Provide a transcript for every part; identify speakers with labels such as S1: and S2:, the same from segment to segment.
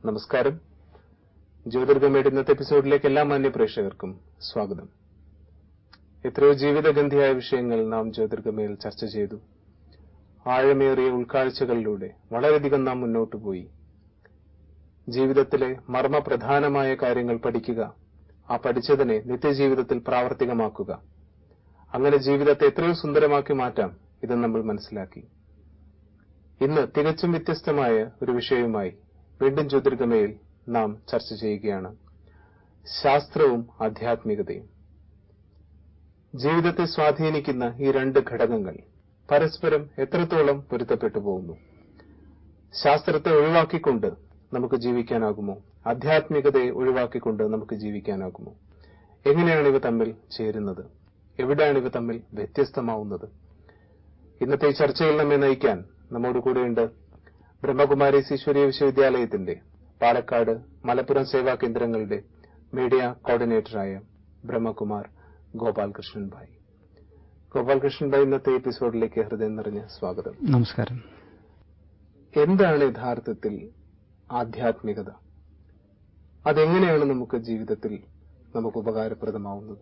S1: നമസ്കാരം ജ്യോതിർഗമയുടെ ഇന്നത്തെ എപ്പിസോഡിലേക്ക് എല്ലാ മാന്യ പ്രേക്ഷകർക്കും സ്വാഗതം എത്രയോ ജീവിതഗന്ധിയായ വിഷയങ്ങൾ നാം ജ്യോതിർഗമയിൽ ചർച്ച ചെയ്തു ആഴമേറിയ ഉൾക്കാഴ്ചകളിലൂടെ വളരെയധികം നാം മുന്നോട്ടു പോയി ജീവിതത്തിലെ മർമ്മപ്രധാനമായ കാര്യങ്ങൾ പഠിക്കുക ആ പഠിച്ചതിനെ നിത്യജീവിതത്തിൽ പ്രാവർത്തികമാക്കുക അങ്ങനെ ജീവിതത്തെ എത്രയോ സുന്ദരമാക്കി മാറ്റാം ഇത് നമ്മൾ മനസ്സിലാക്കി ഇന്ന് തികച്ചും വ്യത്യസ്തമായ ഒരു വിഷയവുമായി വീണ്ടും ജ്യോതിർഗമയിൽ നാം ചർച്ച ചെയ്യുകയാണ് ശാസ്ത്രവും ആധ്യാത്മികതയും ജീവിതത്തെ സ്വാധീനിക്കുന്ന ഈ രണ്ട് ഘടകങ്ങൾ പരസ്പരം എത്രത്തോളം പൊരുത്തപ്പെട്ടു പോകുന്നു ശാസ്ത്രത്തെ ഒഴിവാക്കിക്കൊണ്ട് നമുക്ക് ജീവിക്കാനാകുമോ ആധ്യാത്മികതയെ ഒഴിവാക്കിക്കൊണ്ട് നമുക്ക് ജീവിക്കാനാകുമോ എങ്ങനെയാണ് ഇവ തമ്മിൽ ചേരുന്നത് എവിടെയാണ് ഇവ തമ്മിൽ വ്യത്യസ്തമാവുന്നത് ഇന്നത്തെ ഈ ചർച്ചയിൽ നമ്മെ നയിക്കാൻ നമ്മോട് കൂടെയുണ്ട് ബ്രഹ്മകുമാരി ഈശ്വരീയ വിശ്വവിദ്യാലയത്തിന്റെ പാലക്കാട് മലപ്പുറം സേവാ കേന്ദ്രങ്ങളുടെ മീഡിയ കോർഡിനേറ്ററായ ബ്രഹ്മകുമാർ ഗോപാൽകൃഷ്ണൻ ഭായ് ഗോപാൽകൃഷ്ണൻ ഭായ് ഇന്നത്തെ എപ്പിസോഡിലേക്ക് ഹൃദയം നിറഞ്ഞ സ്വാഗതം
S2: നമസ്കാരം
S1: എന്താണ് യഥാർത്ഥത്തിൽ ആധ്യാത്മികത അതെങ്ങനെയാണ് നമുക്ക് ജീവിതത്തിൽ നമുക്ക് ഉപകാരപ്രദമാവുന്നത്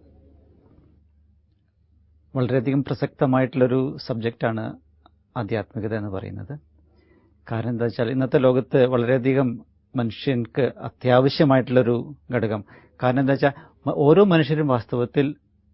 S2: വളരെയധികം പ്രസക്തമായിട്ടുള്ളൊരു സബ്ജക്റ്റാണ് ആധ്യാത്മികത എന്ന് പറയുന്നത് കാരണം എന്താ വെച്ചാൽ ഇന്നത്തെ ലോകത്ത് വളരെയധികം മനുഷ്യർക്ക് അത്യാവശ്യമായിട്ടുള്ളൊരു ഘടകം കാരണം എന്താ വെച്ചാൽ ഓരോ മനുഷ്യരും വാസ്തവത്തിൽ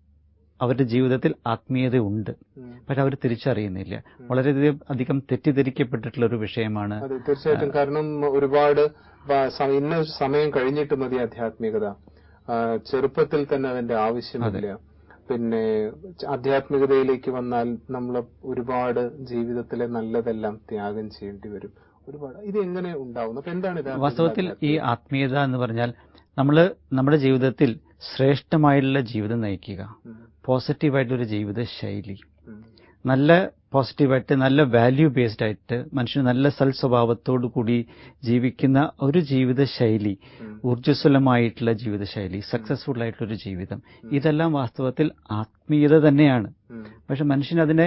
S2: അവരുടെ ജീവിതത്തിൽ ആത്മീയതയുണ്ട് പക്ഷെ അവർ തിരിച്ചറിയുന്നില്ല വളരെയധികം അധികം തെറ്റിദ്ധരിക്കപ്പെട്ടിട്ടുള്ള ഒരു വിഷയമാണ്
S1: അതെ തീർച്ചയായിട്ടും കാരണം ഒരുപാട് വ- സ- ഇന്ന സമയം കഴിഞ്ഞിട്ട് മതി ആധ്യാത്മികത ആ, ചെറുപ്പത്തിൽ തന്നെ അതിന്റെ ആവശ്യമില്ല പിന്നെ ച- ആധ്യാത്മികതയിലേക്ക് വന്നാൽ നമ്മൾ ഒരുപാട് ജീവിതത്തിലെ നല്ലതെല്ലാം ത്യാഗം ചെയ്യേണ്ടി വരും ഒരുപാട് ഇത് എങ്ങനെ ഉണ്ടാവുന്നു അപ്പൊ എന്താണ് യഥാർത്ഥത്തിൽ
S2: വാസ്തവത്തിൽ ഈ
S1: ആധ്യാത്മികത?
S2: ആത്മീയത എന്ന് പറഞ്ഞാൽ നമ്മൾ നമ്മുടെ ജീവിതത്തിൽ ശ്രേഷ്ഠമായിട്ടുള്ള ജീവിതം നയിക്കുക
S1: ഉം,
S2: പോസിറ്റീവായിട്ടൊരു ജീവിത ശൈലി
S1: ഉം,
S2: നല്ല പോസിറ്റീവായിട്ട് നല്ല വാല്യൂ ബേസ്ഡ് ആയിട്ട് മനുഷ്യന് നല്ല സൽ സ്വഭാവത്തോടു കൂടി ജീവിക്കുന്ന ഒരു ജീവിത ശൈലി
S1: ഉം,
S2: ഊർജ്ജസ്വലമായിട്ടുള്ള ജീവിതശൈലി സക്സസ്ഫുൾ ആയിട്ടുള്ള ഒരു ജീവിതം ഇതെല്ലാം വാസ്തവത്തിൽ ആത്മീയത തന്നെയാണ്
S1: ഉം,
S2: പക്ഷെ മനുഷ്യൻ അതിനെ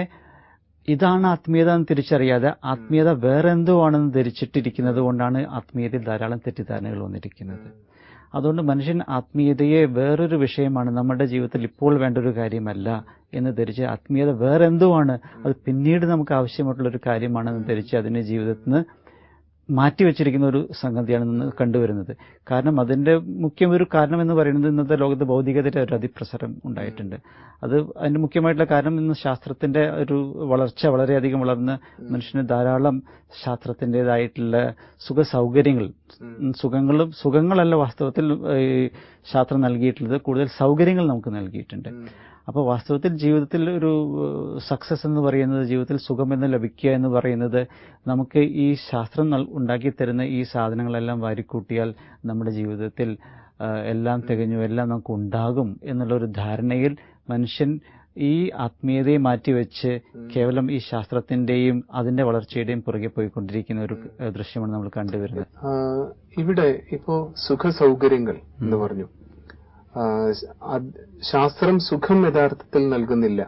S2: ഇതാണ് ആത്മീയത എന്ന് തിരിച്ചറിയാതെ ആത്മീയത വേറെ എന്തോ ആണെന്ന് ധരിച്ചിട്ടിരിക്കുന്നത് കൊണ്ടാണ് ആത്മീയതയിൽ ധാരാളം തെറ്റിദ്ധാരണകൾ വന്നിരിക്കുന്നത് അതുകൊണ്ട് മനുഷ്യൻ ആത്മീയതയെ വേറൊരു വിഷയമാണ് നമ്മുടെ ജീവിതത്തിൽ ഇപ്പോൾ വേണ്ട ഒരു കാര്യമല്ല എന്ന് ധരിച്ച് ആത്മീയത വേറെ എന്തോ ആണ് അത് പിന്നീട് നമുക്ക് ആവശ്യമായിട്ടുള്ള ഒരു കാര്യമാണെന്ന് ധരിച്ച് അതിനെ ജീവിതത്തിൽ നിന്ന് മാറ്റിവെച്ചിരിക്കുന്ന ഒരു സംഗതിയാണ് ഇന്ന് കണ്ടുവരുന്നത് കാരണം അതിന്റെ മുഖ്യം ഒരു കാരണം എന്ന് പറയുന്നത് ഇന്നത്തെ ലോകത്ത് ഭൗതികതയുടെ ഒരു അതിപ്രസരം ഉണ്ടായിട്ടുണ്ട് അത് അതിന്റെ മുഖ്യമായിട്ടുള്ള കാരണം ഇന്ന് ശാസ്ത്രത്തിന്റെ ഒരു വളർച്ച വളരെയധികം വളർന്ന് മനുഷ്യന് ധാരാളം ശാസ്ത്രത്തിൻ്റെതായിട്ടുള്ള സുഖ സൗകര്യങ്ങൾ ഉം, സുഖങ്ങളും സുഖങ്ങളല്ല വാസ്തവത്തിൽ ഈ ശാസ്ത്രം നൽകിയിട്ടുള്ളത് കൂടുതൽ സൗകര്യങ്ങൾ നമുക്ക് നൽകിയിട്ടുണ്ട്
S1: ഉം,
S2: അപ്പോൾ വാസ്തവത്തിൽ ജീവിതത്തിൽ ഒരു സക്സസ് എന്ന് പറയുന്നത് ജീവിതത്തിൽ സുഖമെന്ന് ലഭിക്കുക എന്ന് പറയുന്നത് നമുക്ക് ഈ ശാസ്ത്രം നൽ- ഉണ്ടാക്കി തരുന്ന ഈ സാധനങ്ങളെല്ലാം വാരിക്കൂട്ടിയാൽ നമ്മുടെ ജീവിതത്തിൽ ആ, എല്ലാം തികഞ്ഞു എല്ലാം നമുക്ക് ഉണ്ടാകും എന്നുള്ള ഒരു ധാരണയിൽ മനുഷ്യൻ ഈ ആത്മീയതയെ മാറ്റിവെച്ച് കേവലം ഈ ശാസ്ത്രത്തിന്റെയും അതിന്റെ വളർച്ചയുടെയും പുറകെ പോയിക്കൊണ്ടിരിക്കുന്ന ഒരു ഏഹ്, ദൃശ്യമാണ് നമ്മൾ കണ്ടുവരുന്നത്
S1: ആ, ഇവിടെ ഇപ്പോ സുഖ സൗകര്യങ്ങൾ എന്ന് പറഞ്ഞു ആ, അത് ശാസ്ത്രം സുഖം യഥാർത്ഥത്തിൽ നൽകുന്നില്ല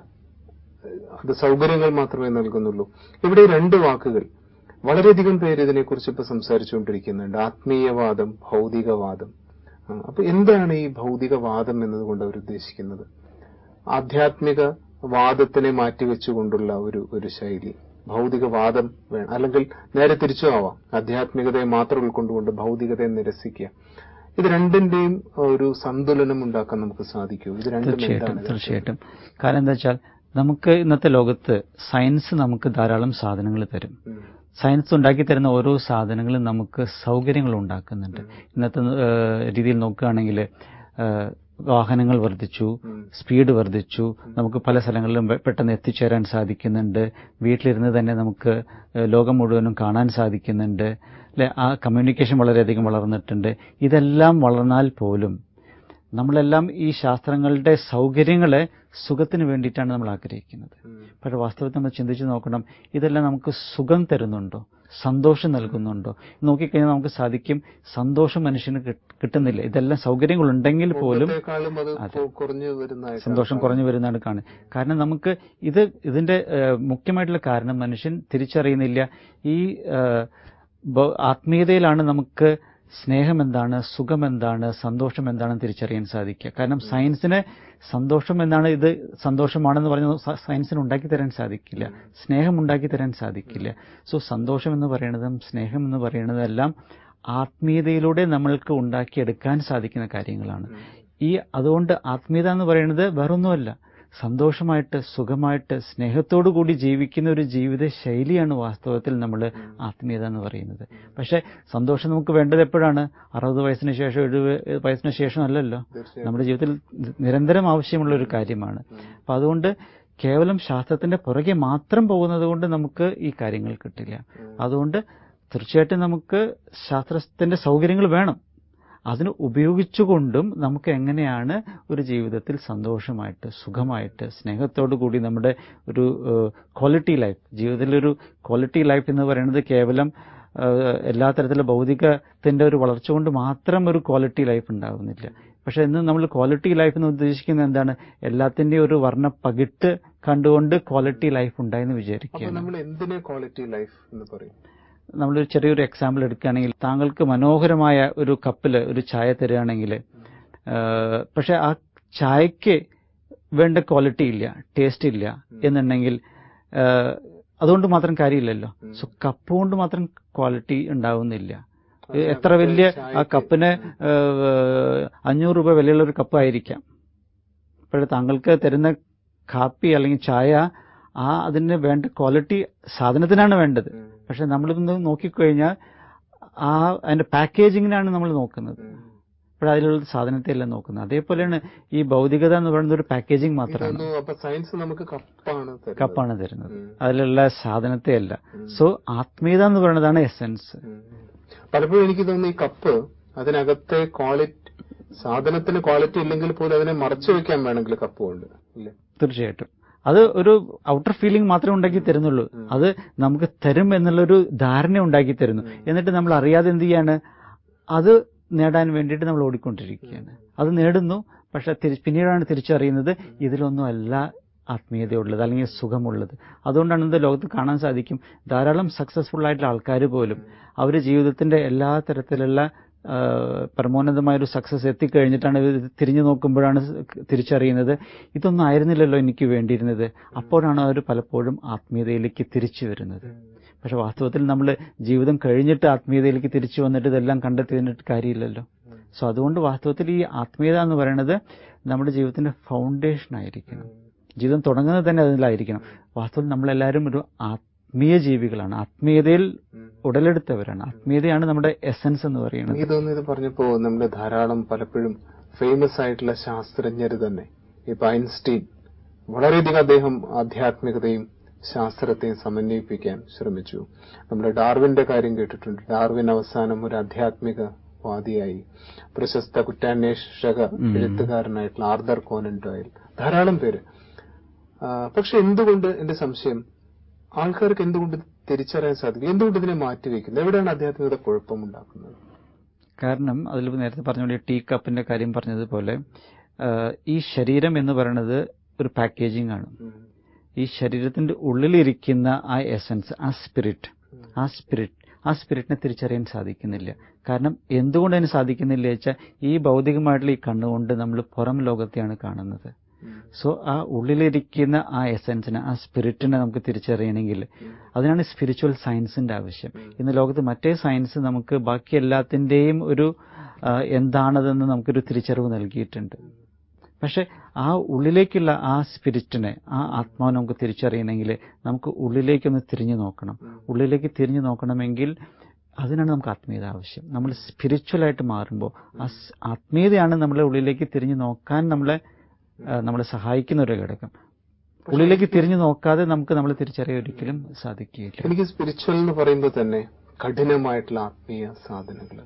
S1: അത് സൗകര്യങ്ങൾ മാത്രമേ നൽകുന്നുള്ളൂ ഇവിടെ രണ്ട് വാക്കുകൾ വളരെയധികം പേര് ഇതിനെക്കുറിച്ച് ഇപ്പൊ സംസാരിച്ചുകൊണ്ടിരിക്കുന്നുണ്ട് ആത്മീയവാദം ഭൗതികവാദം ആ, അപ്പൊ എന്താണ് ഈ ഭൗതികവാദം എന്നതുകൊണ്ട് അവർ ഉദ്ദേശിക്കുന്നത് ആധ്യാത്മിക വാദത്തിനെ മാറ്റിവെച്ചുകൊണ്ടുള്ള ഒരു ഒരു ശൈലി ഭൗതികവാദം വേണം അല്ലെങ്കിൽ നേരെ തിരിച്ചു ആവാം ആധ്യാത്മികതയെ മാത്രം ഉൾക്കൊണ്ടുകൊണ്ട് ഭൗതികതയെ നിരസിക്കുക ഇത് രണ്ടിന്റെയും ഒരു സന്തുലനം ഉണ്ടാക്കാൻ നമുക്ക് സാധിക്കൂ ഇത് രണ്ടും
S2: തീർച്ചയായിട്ടും
S1: എന്താണ്
S2: തീർച്ചയായിട്ടും കാരണം എന്താ വെച്ചാൽ നമുക്ക് ഇന്നത്തെ ലോകത്ത് സയൻസ് നമുക്ക് ധാരാളം സാധനങ്ങൾ തരും
S1: ഉം,
S2: സയൻസ് ഉണ്ടാക്കി തരുന്ന ഓരോ സാധനങ്ങളും നമുക്ക് സൗകര്യങ്ങൾ ഉണ്ടാക്കുന്നുണ്ട് ഇന്നത്തെ ഏഹ്, രീതിയിൽ നോക്കുകയാണെങ്കിൽ ഏഹ്, വാഹനങ്ങൾ വർദ്ധിച്ചു
S1: ഉം,
S2: സ്പീഡ് വർദ്ധിച്ചു നമുക്ക് പല സ്ഥലങ്ങളിലും പെ- പെട്ടെന്ന് എത്തിച്ചേരാൻ സാധിക്കുന്നുണ്ട് വീട്ടിലിരുന്ന് തന്നെ നമുക്ക് ഏഹ്, ലോകം മുഴുവനും കാണാൻ സാധിക്കുന്നുണ്ട് അല്ലെ ആ കമ്മ്യൂണിക്കേഷൻ വളരെയധികം വളർന്നിട്ടുണ്ട് ഇതെല്ലാം വളർന്നാൽ പോലും നമ്മളെല്ലാം ഈ ശാസ്ത്രങ്ങളുടെ സൗകര്യങ്ങളെ സുഖത്തിന് വേണ്ടിയിട്ടാണ് നമ്മൾ ആഗ്രഹിക്കുന്നത്
S1: ഉം,
S2: പക്ഷെ വാസ്തവത്തിൽ നമ്മൾ ചിന്തിച്ച് നോക്കണം ഇതെല്ലാം നമുക്ക് സുഖം തരുന്നുണ്ടോ സന്തോഷം നൽകുന്നുണ്ടോ നോക്കിക്കഴിഞ്ഞാൽ നമുക്ക് സാധിക്കും സന്തോഷം മനുഷ്യന് കിട്ട്- കിട്ടുന്നില്ല ഇതെല്ലാം സൗകര്യങ്ങൾ ഉണ്ടെങ്കിൽ പോലും
S1: മുമ്പത്തേക്കാളും അത് കൊ- കുറഞ്ഞു വരുന്നതായിട്ട്
S2: സന്തോഷം കുറഞ്ഞു വരുന്നതാണ് കാണുന്നത് കാരണം നമുക്ക് ഇത് ഇതിന്റെ ഏഹ്, മുഖ്യമായിട്ടുള്ള കാരണം മനുഷ്യൻ തിരിച്ചറിയുന്നില്ല ഈ ഏഹ്, ബ- ആത്മീയതയിലാണ് നമുക്ക് സ്നേഹം എന്താണ് സുഖം എന്താണ് സന്തോഷം എന്താണെന്ന് തിരിച്ചറിയാൻ സാധിക്കുക കാരണം സയൻസിന് സന്തോഷം എന്നാണ് ഇത് സന്തോഷമാണെന്ന് പറഞ്ഞ സയൻസിന് ഉണ്ടാക്കി തരാൻ സാധിക്കില്ല സ്നേഹം ഉണ്ടാക്കി തരാൻ സാധിക്കില്ല സോ സന്തോഷം എന്ന് പറയുന്നതും സ്നേഹം എന്ന് പറയുന്നതെല്ലാം ആത്മീയതയിലൂടെ നമ്മൾക്ക് ഉണ്ടാക്കിയെടുക്കാൻ സാധിക്കുന്ന കാര്യങ്ങളാണ് ഈ അതുകൊണ്ട് ആത്മീയത എന്ന് പറയുന്നത് വേറൊന്നുമല്ല സന്തോഷമായിട്ട് സുഖമായിട്ട് സ്നേഹത്തോടു കൂടി ജീവിക്കുന്ന ഒരു ജീവിത ശൈലിയാണ് വാസ്തവത്തിൽ നമ്മൾ ആത്മീയത എന്ന് പറയുന്നത് പക്ഷേ സന്തോഷം നമുക്ക് വേണ്ടത് എപ്പോഴാണ് അറുപത് വയസ്സിന് ശേഷം എഴുപത് വയസ്സിന് ശേഷം അല്ലല്ലോ നമ്മുടെ ജീവിതത്തിൽ നിരന്തരം ആവശ്യമുള്ള ഒരു കാര്യമാണ് അപ്പം അതുകൊണ്ട് കേവലം ശാസ്ത്രത്തിന്റെ പുറകെ മാത്രം പോകുന്നത് കൊണ്ട് നമുക്ക് ഈ കാര്യങ്ങൾ കിട്ടില്ല അതുകൊണ്ട് തീർച്ചയായിട്ടും നമുക്ക് ശാസ്ത്രത്തിന്റെ സൗകര്യങ്ങൾ വേണം അതിന് ഉപയോഗിച്ചുകൊണ്ടും നമുക്ക് എങ്ങനെയാണ് ഒരു ജീവിതത്തിൽ സന്തോഷമായിട്ട് സുഖമായിട്ട് സ്നേഹത്തോടു കൂടി നമ്മുടെ ഒരു ക്വാളിറ്റി ലൈഫ് ജീവിതത്തിലൊരു ക്വാളിറ്റി ലൈഫ് എന്ന് പറയുന്നത് കേവലം എല്ലാ തരത്തിലുള്ള ഭൗതികത്തിന്റെ ഒരു വളർച്ച കൊണ്ട് മാത്രം ഒരു ക്വാളിറ്റി ലൈഫ് ഉണ്ടാകുന്നില്ല പക്ഷെ ഇന്ന് നമ്മൾ ക്വാളിറ്റി ലൈഫ് എന്ന് ഉദ്ദേശിക്കുന്നത് എന്താണ് എല്ലാത്തിന്റെയും ഒരു വർണ്ണ പകിട്ട് കണ്ടുകൊണ്ട് ക്വാളിറ്റി ലൈഫ് ഉണ്ടായെന്ന് വിചാരിക്കുക
S1: നമ്മൾ എന്തിനെ ക്വാളിറ്റി ലൈഫ് എന്ന് പറയും
S2: നമ്മളൊരു ചെറിയൊരു എക്സാമ്പിൾ എടുക്കുകയാണെങ്കിൽ താങ്കൾക്ക് മനോഹരമായ ഒരു കപ്പിൽ ഒരു ചായ തരികയാണെങ്കിൽ പക്ഷെ ആ ചായക്ക് വേണ്ട ക്വാളിറ്റി ഇല്ല ടേസ്റ്റ് ഇല്ല എന്നുണ്ടെങ്കിൽ അതുകൊണ്ട് മാത്രം കാര്യമില്ലല്ലോ സോ കപ്പ് കൊണ്ട് മാത്രം ക്വാളിറ്റി ഉണ്ടാവുന്നില്ല എത്ര വലിയ ആ കപ്പിന് അഞ്ഞൂറ് രൂപ വിലയുള്ള ഒരു കപ്പായിരിക്കാം പക്ഷേ താങ്കൾക്ക് തരുന്ന കാപ്പി അല്ലെങ്കിൽ ചായ ആ അതിന് വേണ്ട ക്വാളിറ്റി സാധനത്തിനാണ് വേണ്ടത് പക്ഷെ നമ്മളിന്ന് നോക്കിക്കഴിഞ്ഞാൽ ആ അതിന്റെ പാക്കേജിങ്ങിനാണ് നമ്മൾ നോക്കുന്നത് അപ്പോൾ അതിലുള്ള സാധനത്തെ അല്ല നോക്കുന്നത് അതേപോലെയാണ് ഈ ഭൗതികത എന്ന് പറയുന്നത് ഒരു പാക്കേജിങ് മാത്രമാണ്
S1: സയൻസ് നമുക്ക് കപ്പാണ്
S2: കപ്പാണ് തരുന്നത് അതിലുള്ള സാധനത്തെ അല്ല സോ ആത്മീയത എന്ന് പറയുന്നതാണ് എസെൻസ്
S1: പലപ്പോഴും എനിക്ക് തോന്നുന്നു ഈ കപ്പ് അതിനകത്തെ ക്വാളിറ്റി സാധനത്തിന് ക്വാളിറ്റി ഇല്ലെങ്കിൽ പോലും അതിനെ മറച്ചു വെക്കാൻ വേണമെങ്കിൽ കപ്പ് കൊണ്ട് ഇല്ലേ
S2: തീർച്ചയായിട്ടും അത് ഒരു ഔട്ടർ ഫീലിംഗ് മാത്രമേ ഉണ്ടാക്കി തരുന്നുള്ളൂ അത് നമുക്ക് തരും എന്നുള്ളൊരു ധാരണ ഉണ്ടാക്കി തരുന്നു എന്നിട്ട് നമ്മൾ അറിയാതെ എന്ത് ചെയ്യാണ് അത് നേടാൻ വേണ്ടിയിട്ട് നമ്മൾ ഓടിക്കൊണ്ടിരിക്കുകയാണ് അത് നേടുന്നു പക്ഷെ പിന്നീടാണ് തിരിച്ചറിയുന്നത് ഇതിലൊന്നും അല്ല ആത്മീയതയുള്ളത് അല്ലെങ്കിൽ സുഖമുള്ളത് അതുകൊണ്ടാണ് ഇത് ലോകത്ത് കാണാൻ സാധിക്കും ധാരാളം സക്സസ്ഫുൾ ആയിട്ടുള്ള ആൾക്കാർ പോലും അവർ ജീവിതത്തിന്റെ എല്ലാ തരത്തിലുള്ള പരമോന്നതമായൊരു സക്സസ് എത്തിക്കഴിഞ്ഞിട്ടാണ് തിരിഞ്ഞു നോക്കുമ്പോഴാണ് തിരിച്ചറിയുന്നത് ഇതൊന്നും ആയിരുന്നില്ലല്ലോ എനിക്ക് വേണ്ടിയിരുന്നത് അപ്പോഴാണ് അവർ പലപ്പോഴും ആത്മീയതയിലേക്ക് തിരിച്ചു വരുന്നത് പക്ഷെ വാസ്തവത്തിൽ നമ്മൾ ജീവിതം കഴിഞ്ഞിട്ട് ആത്മീയതയിലേക്ക് തിരിച്ചു വന്നിട്ട് ഇതെല്ലാം കണ്ടെത്തിയിട്ട് കാര്യമില്ലല്ലോ സോ അതുകൊണ്ട് വാസ്തവത്തിൽ ഈ ആത്മീയത എന്ന് പറയുന്നത് നമ്മുടെ ജീവിതത്തിന്റെ ഫൗണ്ടേഷൻ ആയിരിക്കണം ജീവിതം തുടങ്ങുന്നത് തന്നെ അതിലായിരിക്കണം വാസ്തവത്തിൽ നമ്മളെല്ലാവരും ഒരു ആത്മീയ ജീവികളാണ് ആത്മീയതയിൽ ഉടലെടുത്തവരാണ് ആത്മീയതയാണ് നമ്മുടെ എസൻസ് എന്ന് പറയുന്നത്
S1: എനിക്ക് തോന്നുന്നു ഇത് പറഞ്ഞപ്പോ നമ്മുടെ ധാരാളം പലപ്പോഴും ഫേമസ് ആയിട്ടുള്ള ശാസ്ത്രജ്ഞർ തന്നെ ഇപ്പൊ ഐൻസ്റ്റീൻ വളരെയധികം അദ്ദേഹം ആധ്യാത്മികതയും ശാസ്ത്രത്തെയും സമന്വയിപ്പിക്കാൻ ശ്രമിച്ചു നമ്മുടെ ഡാർവിന്റെ കാര്യം കേട്ടിട്ടുണ്ട് ഡാർവിൻ അവസാനം ഒരു ആധ്യാത്മിക വാദിയായി പ്രശസ്ത കുറ്റാന്വേഷക എഴുത്തുകാരനായിട്ടുള്ള ആർദർ കോനൻ ഡോയൽ ധാരാളം പേര് പക്ഷെ എന്തുകൊണ്ട് എന്റെ സംശയം ആൾക്കാർക്ക് എന്തുകൊണ്ട് തിരിച്ചറിയാൻ സാധിക്കും എന്തുകൊണ്ട് ഇതിനെ മാറ്റിവെക്കുന്നത് എവിടെയാണ് ആധ്യാത്മികത കുഴപ്പമുണ്ടാക്കുന്നത്
S2: കാരണം അതിൽ നേരത്തെ പറഞ്ഞ പോലെ ടീ കപ്പിന്റെ കാര്യം പറഞ്ഞതുപോലെ ഈ ശരീരം എന്ന് പറയുന്നത് ഒരു പാക്കേജിംഗ് ആണ് ഈ ശരീരത്തിന്റെ ഉള്ളിലിരിക്കുന്ന ആ എസൻസ് ആ സ്പിരിറ്റ് ആ സ്പിരിറ്റ് ആ സ്പിരിറ്റിനെ തിരിച്ചറിയാൻ സാധിക്കുന്നില്ല കാരണം എന്തുകൊണ്ട് അതിന് സാധിക്കുന്നില്ല വെച്ചാൽ ഈ ഭൗതികമായിട്ടുള്ള ഈ കണ്ണുകൊണ്ട് നമ്മൾ പുറം ലോകത്തെയാണ് കാണുന്നത് സോ ആ ഉള്ളിലിരിക്കുന്ന ആ എസൻസിനെ ആ സ്പിരിറ്റിനെ നമുക്ക് തിരിച്ചറിയണമെങ്കിൽ അതിനാണ് സ്പിരിച്വൽ സയൻസിന്റെ ആവശ്യം ഇന്ന് ലോകത്ത് മറ്റേ സയൻസ് നമുക്ക് ബാക്കി എല്ലാത്തിന്റെയും ഒരു എന്താണതെന്ന് നമുക്കൊരു തിരിച്ചറിവ് നൽകിയിട്ടുണ്ട് പക്ഷെ ആ ഉള്ളിലേക്കുള്ള ആ സ്പിരിറ്റിനെ ആ ആത്മാവിനെ നമുക്ക് തിരിച്ചറിയണമെങ്കിൽ നമുക്ക് ഉള്ളിലേക്കൊന്ന് തിരിഞ്ഞു നോക്കണം ഉള്ളിലേക്ക് തിരിഞ്ഞു നോക്കണമെങ്കിൽ അതിനാണ് നമുക്ക് ആത്മീയത ആവശ്യം നമ്മൾ സ്പിരിച്വലായിട്ട് മാറുമ്പോൾ ആ ആത്മീയതയാണ് നമ്മളെ ഉള്ളിലേക്ക് തിരിഞ്ഞു നോക്കാൻ നമ്മളെ നമ്മളെ സഹായിക്കുന്ന ഒരു ഘടകം ഉള്ളിലേക്ക് തിരിഞ്ഞു നോക്കാതെ നമുക്ക് നമ്മളെ തിരിച്ചറിയാൻ ഒരിക്കലും സാധിക്കുകയില്ല
S1: എനിക്ക് സ്പിരിച്വൽ എന്ന് പറയുമ്പോൾ തന്നെ കഠിനമായിട്ടുള്ള ആത്മീയ സാധനങ്ങൾ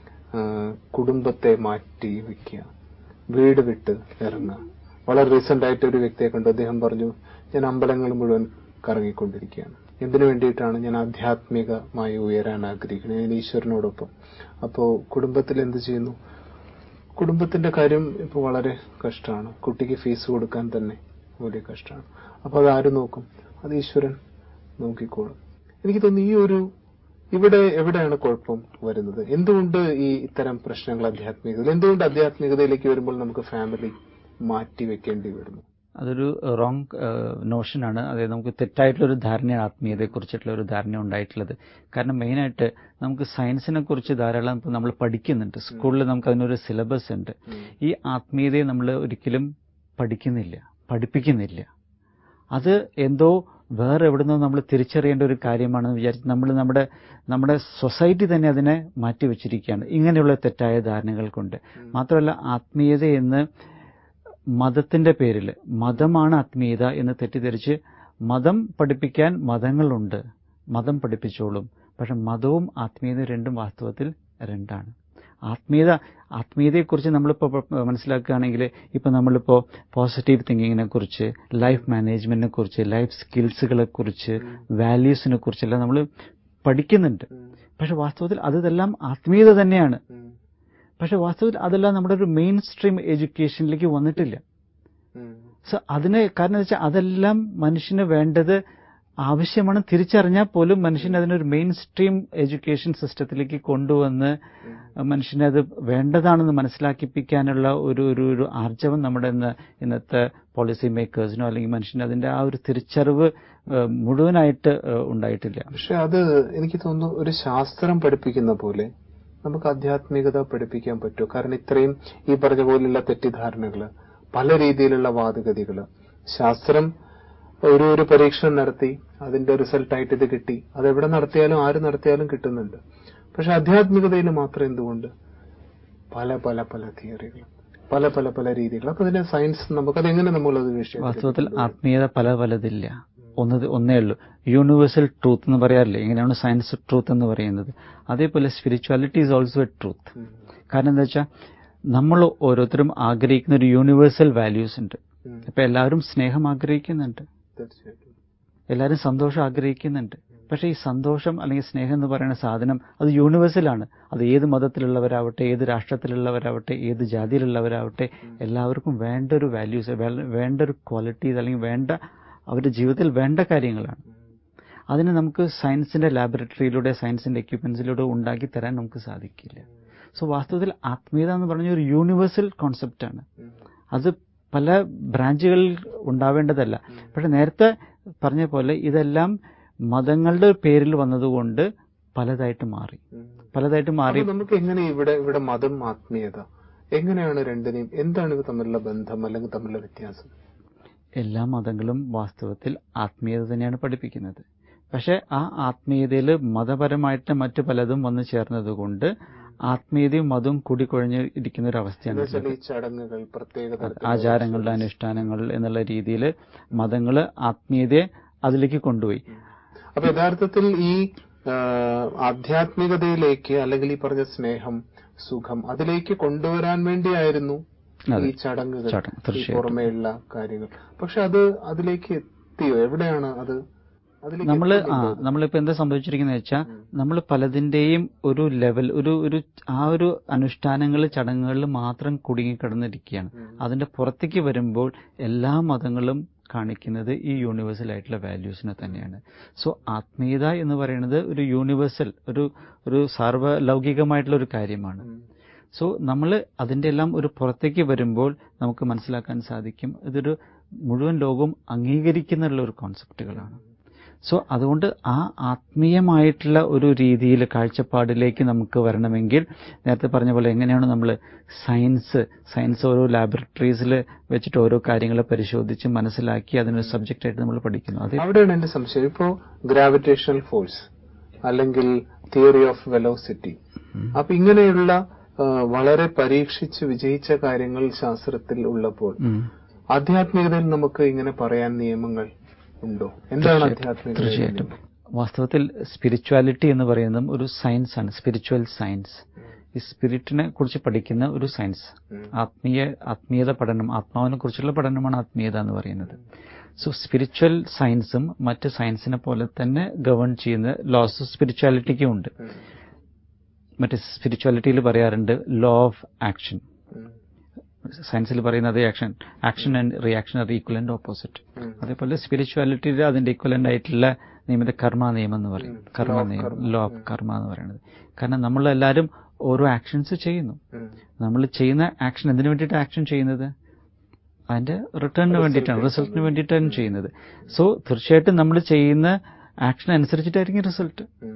S1: കുടുംബത്തെ മാറ്റി വെക്കുക വീട് വിട്ട് ഇറങ്ങുക വളരെ റീസെന്റ് ആയിട്ട് ഒരു വ്യക്തിയെ കണ്ടു അദ്ദേഹം പറഞ്ഞു ഞാൻ അമ്പലങ്ങൾ മുഴുവൻ കറങ്ങിക്കൊണ്ടിരിക്കുകയാണ് എന്തിനു വേണ്ടിയിട്ടാണ് ഞാൻ ആധ്യാത്മികമായി ഉയരാൻ ആഗ്രഹിക്കുന്നത് ഞാൻ ഈശ്വരനോടൊപ്പം അപ്പോ കുടുംബത്തിൽ എന്ത് ചെയ്യുന്നു കുടുംബത്തിന്റെ കാര്യം ഇപ്പൊ വളരെ കഷ്ടമാണ് കുട്ടിക്ക് ഫീസ് കൊടുക്കാൻ തന്നെ വലിയ കഷ്ടമാണ് അപ്പൊ അത് ആര് നോക്കും അത് ഈശ്വരൻ നോക്കിക്കോളും എനിക്ക് തോന്നുന്നു ഈ ഒരു ഇവിടെ എവിടെയാണ് കുഴപ്പം വരുന്നത് എന്തുകൊണ്ട് ഈ ഇത്തരം പ്രശ്നങ്ങൾ ആധ്യാത്മികതയിൽ എന്തുകൊണ്ട് ആധ്യാത്മികതയിലേക്ക് വരുമ്പോൾ നമുക്ക് ഫാമിലി മാറ്റി വെക്കേണ്ടി വരുന്നു
S2: അതൊരു റോങ് നോഷനാണ് അതായത് നമുക്ക് തെറ്റായിട്ടുള്ള ഒരു ധാരണയാണ് ആത്മീയതയെ കുറിച്ചിട്ടുള്ള ഒരു ധാരണ ഉണ്ടായിട്ടുള്ളത് കാരണം മെയിനായിട്ട് നമുക്ക് സയൻസിനെ കുറിച്ച് ധാരാളം ഇപ്പം നമ്മൾ പഠിക്കുന്നുണ്ട് സ്കൂളിൽ നമുക്ക് അതിനൊരു സിലബസ് ഉണ്ട് ഈ ആത്മീയതയെ നമ്മൾ ഒരിക്കലും പഠിക്കുന്നില്ല പഠിപ്പിക്കുന്നില്ല അത് എന്തോ വേറെ എവിടുന്നോ നമ്മൾ തിരിച്ചറിയേണ്ട ഒരു കാര്യമാണെന്ന് വിചാരിച്ച് നമ്മൾ നമ്മുടെ നമ്മുടെ സൊസൈറ്റി തന്നെ അതിനെ മാറ്റിവെച്ചിരിക്കുകയാണ് ഇങ്ങനെയുള്ള തെറ്റായ ധാരണകൾ കൊണ്ട് മാത്രമല്ല ആത്മീയത എന്ന് മതത്തിന്റെ പേരിൽ മതമാണ് ആത്മീയത എന്ന് തെറ്റിദ്ധരിച്ച് മതം പഠിപ്പിക്കാൻ മതങ്ങളുണ്ട് മതം പഠിപ്പിച്ചോളും പക്ഷെ മതവും ആത്മീയതയും രണ്ടും വാസ്തവത്തിൽ രണ്ടാണ് ആത്മീയത ആത്മീയതയെക്കുറിച്ച് നമ്മളിപ്പോൾ മനസ്സിലാക്കുകയാണെങ്കിൽ ഇപ്പോൾ നമ്മളിപ്പോൾ പോസിറ്റീവ് തിങ്കിങ്ങിനെ കുറിച്ച് ലൈഫ് മാനേജ്മെന്റിനെ കുറിച്ച് ലൈഫ് സ്കിൽസുകളെ കുറിച്ച് വാല്യൂസിനെ കുറിച്ചെല്ലാം നമ്മൾ പഠിക്കുന്നുണ്ട് പക്ഷെ വാസ്തവത്തിൽ അതെല്ലാം ആത്മീയത തന്നെയാണ് പക്ഷെ വാസ്തവത്തിൽ അതെല്ലാം നമ്മുടെ ഒരു മെയിൻ സ്ട്രീം എഡ്യൂക്കേഷനിലേക്ക് വന്നിട്ടില്ല സോ അതിന് കാരണം എന്ന് വെച്ചാൽ അതെല്ലാം മനുഷ്യന് വേണ്ടത് ആവശ്യമാണ് തിരിച്ചറിഞ്ഞാൽ പോലും മനുഷ്യനെ അതിനൊരു മെയിൻ സ്ട്രീം എഡ്യൂക്കേഷൻ സിസ്റ്റത്തിലേക്ക് കൊണ്ടുവന്ന് മനുഷ്യനെ അത് വേണ്ടതാണെന്ന് മനസ്സിലാക്കിപ്പിക്കാനുള്ള ഒരു ഒരു ഒരു ആർജവം നമ്മുടെ ഇന്ന് ഇന്നത്തെ പോളിസി മേക്കേഴ്സിനോ അല്ലെങ്കിൽ മനുഷ്യന് അതിന്റെ ആ ഒരു തിരിച്ചറിവ് മുഴുവനായിട്ട് ഉണ്ടായിട്ടില്ല
S1: പക്ഷെ അത് എനിക്ക് തോന്നുന്നു ഒരു ശാസ്ത്രം പഠിപ്പിക്കുന്ന പോലെ നമുക്ക് ആധ്യാത്മികത പഠിപ്പിക്കാൻ പറ്റുമോ കാരണം ഇത്രയും ഈ പറഞ്ഞ പോലുള്ള തെറ്റിദ്ധാരണകള് പല രീതിയിലുള്ള വാദഗതികള് ശാസ്ത്രം ഒരു ഒരു പരീക്ഷണം നടത്തി അതിന്റെ റിസൾട്ടായിട്ട് ഇത് കിട്ടി അത് എവിടെ നടത്തിയാലും ആര് നടത്തിയാലും കിട്ടുന്നുണ്ട് പക്ഷെ ആധ്യാത്മികതയിൽ മാത്രം എന്തുകൊണ്ട് പല പല പല തിയറികൾ പല പല പല രീതികൾ അപ്പൊ അതിന്റെ സയൻസ് നമുക്കത് എങ്ങനെ നമ്മളത് വിഷയം
S2: വാസ്തവത്തിൽ ആത്മീയത പല പലതില്ല ഒന്ന് ഒന്നേ ഉള്ളൂ യൂണിവേഴ്സൽ ട്രൂത്ത് എന്ന് പറയാറില്ലേ ഇങ്ങനെയാണ് സയൻസ് ട്രൂത്ത് എന്ന് പറയുന്നത് അതേപോലെ spirituality is also a truth കാരണം എന്താ വെച്ചാൽ നമ്മൾ ഓരോരുത്തരും ആഗ്രഹിക്കുന്ന ഒരു യൂണിവേഴ്സൽ വാല്യൂസ് ഉണ്ട് ഇപ്പൊ എല്ലാവരും സ്നേഹം ആഗ്രഹിക്കുന്നുണ്ട്
S1: തീർച്ചയായിട്ടും
S2: എല്ലാവരും സന്തോഷം ആഗ്രഹിക്കുന്നുണ്ട് പക്ഷേ ഈ സന്തോഷം അല്ലെങ്കിൽ സ്നേഹം എന്ന് പറയുന്ന സാധനം അത് യൂണിവേഴ്സലാണ് അത് ഏത് മതത്തിലുള്ളവരാവട്ടെ ഏത് രാഷ്ട്രത്തിലുള്ളവരാവട്ടെ ഏത് ജാതിയിലുള്ളവരാവട്ടെ എല്ലാവർക്കും വേണ്ട ഒരു വാല്യൂസ് വേണ്ട ഒരു ക്വാളിറ്റീസ് അല്ലെങ്കിൽ വേണ്ട അവരുടെ ജീവിതത്തിൽ വേണ്ട കാര്യങ്ങളാണ് അതിന് നമുക്ക് സയൻസിന്റെ ലാബറട്ടറിയിലൂടെ സയൻസിന്റെ എക്യുപ്മെന്റ്സിലൂടെ ഉണ്ടാക്കി തരാൻ നമുക്ക് സാധിക്കില്ല സോ വാസ്തവത്തിൽ ആത്മീയത എന്ന് പറഞ്ഞ ഒരു യൂണിവേഴ്സൽ കോൺസെപ്റ്റാണ് അത് പല ബ്രാഞ്ചുകളിൽ ഉണ്ടാവേണ്ടതല്ല പക്ഷെ നേരത്തെ പറഞ്ഞ പോലെ ഇതെല്ലാം മതങ്ങളുടെ പേരിൽ വന്നതുകൊണ്ട് പലതായിട്ട് മാറി പലതായിട്ട് മാറി
S1: അപ്പൊ നമുക്ക് എങ്ങനെ ഇവിടെ ഇവിടെ മതം ആത്മീയത എങ്ങനെയാണ് രണ്ടിനെയും എന്താണ് ഇവ തമ്മിലുള്ള ബന്ധം അല്ലെങ്കിൽ തമ്മിലുള്ള വ്യത്യാസം
S2: എല്ലാ മതങ്ങളും വാസ്തവത്തിൽ ആത്മീയത തന്നെയാണ് പഠിപ്പിക്കുന്നത് പക്ഷെ ആ ആത്മീയതയിൽ മതപരമായിട്ട് മറ്റു പലതും വന്നു ചേർന്നതുകൊണ്ട് ആത്മീയതയും മതവും കൂടിക്കുഴഞ്ഞ് ഇരിക്കുന്ന ഒരു അവസ്ഥയാണ്
S1: എന്നുവെച്ചാൽ ഈ ചടങ്ങുകൾ പ്രത്യേക തരത്തിലുള്ള
S2: ആചാരങ്ങളുടെ അനുഷ്ഠാനങ്ങൾ എന്നുള്ള രീതിയിൽ മതങ്ങള് ആത്മീയതയെ അതിലേക്ക് കൊണ്ടുപോയി
S1: അപ്പൊ യഥാർത്ഥത്തിൽ ഈ ആ, ആധ്യാത്മികതയിലേക്ക് അല്ലെങ്കിൽ ഈ പറഞ്ഞ സ്നേഹം സുഖം അതിലേക്ക് കൊണ്ടുവരാൻ വേണ്ടിയായിരുന്നു
S2: അതെ.
S1: ഈ ചടങ്ങുകൾ
S2: ചടങ്ങ്,
S1: ഈ
S2: തീർച്ചയായിട്ടും.
S1: പുറമേയുള്ള കാര്യങ്ങൾ പക്ഷെ അത് അതിലേക്ക് എത്തിയോ എവിടെയാണ് അത് അതിലേക്ക്
S2: നമ്മള് ആ
S1: എത്തുന്നില്ലേ അത്?
S2: നമ്മളിപ്പോ എന്താ സംഭവിച്ചിരിക്കുന്നത് വെച്ചാൽ നമ്മൾ പലതിന്റെയും ഒരു ലെവൽ ഒരു ഒരു ആ ഒരു അനുഷ്ഠാനങ്ങൾ ചടങ്ങുകളിൽ മാത്രം കുടുങ്ങിക്കിടന്നിരിക്കുകയാണ് അതിന്റെ പുറത്തേക്ക് വരുമ്പോൾ എല്ലാ മതങ്ങളും കാണിക്കുന്നത് ഈ യൂണിവേഴ്സൽ ആയിട്ടുള്ള വാല്യൂസിനെ തന്നെയാണ് സോ ആത്മീയത എന്ന് പറയുന്നത് ഒരു യൂണിവേഴ്സൽ ഒരു ഒരു സാർവലൗകികമായിട്ടുള്ള ഒരു കാര്യമാണ്
S1: ഉം.
S2: സോ നമ്മൾ അതിന്റെ എല്ലാം ഒരു പുറത്തേക്ക് വരുമ്പോൾ നമുക്ക് മനസ്സിലാക്കാൻ സാധിക്കും ഇതൊരു മുഴുവൻ ലോകവും അംഗീകരിക്കുന്നുള്ള ഒരു കോൺസെപ്റ്റുകളാണ് സോ അതുകൊണ്ട് ആ ആത്മീയമായിട്ടുള്ള ഒരു രീതിയിൽ കാഴ്ചപ്പാടിലേക്ക് നമുക്ക് വരണമെങ്കിൽ നേരത്തെ പറഞ്ഞ പോലെ എങ്ങനെയാണ് നമ്മൾ സയൻസ് സയൻസ് ഓരോ ലാബറട്ടറീസിൽ വെച്ചിട്ട് ഓരോ കാര്യങ്ങളെ പരിശോധിച്ച് മനസ്സിലാക്കി അതിനൊരു സബ്ജക്റ്റായിട്ട് നമ്മൾ പഠിക്കുന്നു അത്
S1: അവിടെയാണ് എന്റെ സംശയം ഇപ്പോ ഗ്രാവിറ്റേഷണൽ ഫോഴ്സ് അല്ലെങ്കിൽ തിയറി ഓഫ് വെലോസിറ്റി അപ്പൊ ഇങ്ങനെയുള്ള ആ, വളരെ പരീക്ഷിച്ച് വിജയിച്ച കാര്യങ്ങൾ ശാസ്ത്രത്തിൽ ഉള്ളപ്പോൾ
S2: ഉം.
S1: ആധ്യാത്മികതയിൽ നമുക്ക് ഇങ്ങനെ പറയാൻ നിയമങ്ങൾ ഉണ്ടോ എന്താണ് ആധ്യാത്മികത
S2: തീർച്ചയായിട്ടും വാസ്തവത്തിൽ സ്പിരിച്വാലിറ്റി എന്ന് പറയുന്നതും ഒരു സയൻസ് ആണ് സ്പിരിച്വൽ സയൻസ് ഈ സ്പിരിറ്റിനെ കുറിച്ച് പഠിക്കുന്ന ഒരു സയൻസ്
S1: ഉം.
S2: ആത്മീയ ആത്മീയത പഠനം ആത്മാവിനെ കുറിച്ചുള്ള പഠനമാണ് ആത്മീയത എന്ന് പറയുന്നത് സോ സ്പിരിച്വൽ സയൻസും മറ്റ് സയൻസിനെ പോലെ തന്നെ ഗവൺ ചെയ്യുന്ന ലോസ് സ്പിരിച്വാലിറ്റിക്കും ഉണ്ട്
S1: ഉം.
S2: മറ്റ് സ്പിരിച്വാലിറ്റിയിൽ പറയാറുണ്ട് ലോ ഓഫ് ആക്ഷൻ
S1: ഉം.
S2: സയൻസിൽ പറയുന്നത് action action and reaction are equal and opposite
S1: um.
S2: അതേപോലെ സ്പിരിച്വാലിറ്റിയിൽ അതിന്റെ ഈക്വലന്റ് ആയിട്ടുള്ള നിയമത്തെ കർമ്മ നിയമം എന്ന് പറയും
S1: ഉം.
S2: കർമ്മ
S1: Law of
S2: നിയമം
S1: karma.
S2: Law of
S1: um.
S2: Karma എന്ന് പറയുന്നത് കാരണം നമ്മളെല്ലാവരും ഓരോ ആക്ഷൻസ് ചെയ്യുന്നു
S1: ഉം.
S2: നമ്മൾ ചെയ്യുന്ന ആക്ഷൻ എന്തിനു വേണ്ടിയിട്ട് ആക്ഷൻ ചെയ്യുന്നത് അതിന്റെ റിട്ടേണിന്
S1: Result
S2: വേണ്ടിയിട്ടാണ്
S1: കിട്ടാൻ
S2: റിസൾട്ടിന് വേണ്ടിയിട്ടാണ് ചെയ്യുന്നത് സോ തീർച്ചയായിട്ടും നമ്മൾ ചെയ്യുന്ന ആക്ഷൻ അനുസരിച്ചിട്ടായിരിക്കും റിസൾട്ട്
S1: ഉം.